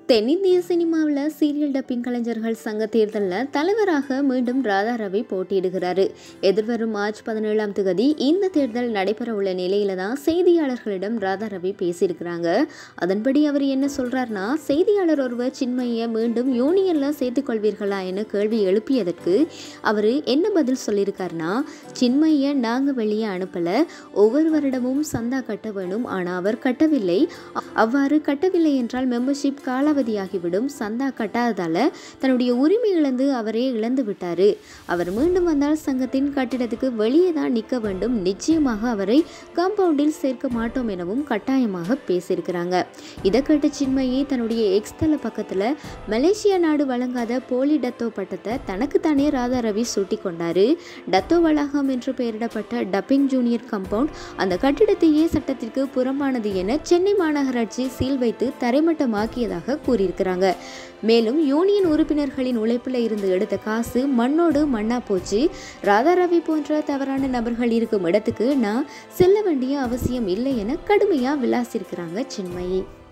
தென்னிந்திய சினிமாவில் serial dubbing கலைஞர்கள் சங்க தேர்தலில் தலைவராக மீண்டும் ராதா ரவி போட்டியிடுகிறாரு எதிர்வரும் மார்ச் பதினேழாம் தேதி இந்த தேர்தல் நடைபெற உள்ள நிலையில தான் செய்தியாளர்களிடம் ராதா ரவி பேசியிருக்கிறாங்க அதன்படி அவர் என்ன சொல்றாருன்னா செய்தியாளர் ஒருவர் சின்மையை மீண்டும் யூனியன்ல சேர்த்துக்கொள்வீர்களா என கேள்வி எழுப்பியதற்கு அவர் என்ன பதில் சொல்லியிருக்காருன்னா சின்மையை நாங்கள் வெளியே அனுப்பலை ஒவ்வொரு வருடமும் சந்தா கட்ட வேணும் ஆனால் அவர் கட்டவில்லை அவ்வாறு கட்டவில்லை என்றால் மெம்பர்ஷிப் காலாவதியாகிவிடும் சந்தா கட்டாததால தன்னுடைய உரிமை இழந்து அவரே இழந்து விட்டாரு அவர் மீண்டும் வந்தால் சங்கத்தின் கட்டிடத்துக்கு வெளியே தான் நிற்க வேண்டும் நிச்சயமாக அவரை காம்பவுண்டில் சேர்க்க மாட்டோம் எனவும் கட்டாயமாக பேசியிருக்கிறாங்க இதை கேட்ட சின்மயி தன்னுடைய எக்ஸ் தள பக்கத்தில் மலேசியா நாடு வழங்காத போலி டத்தோ பட்டத்தை தனக்குத்தானே ராதா ரவி சூட்டி கொண்டாரு டத்தோ வளாகம் என்று பெயரிடப்பட்ட டப்பிங் ஜூனியர் கம்பவுண்ட் அந்த கட்டிடத்தையே சட்டத்திற்கு புறம்பானது என சென்னை மாநகராட்சி சீல் வைத்து தரைமட்டமாக்கியதாக கூறியிருக்கிறாங்க மேலும் யூனியன் உறுப்பினர்களின் உழைப்பில் இருந்து எடுத்த காசு மண்ணோடு மண்ணா போச்சு ராதாரவி போன்ற தவறான நபர்கள் இருக்கும் இடத்துக்கு நான் செல்ல வேண்டிய அவசியம் இல்லை என கடுமையாக விளாசிருக்கிறாங்க சின்மயி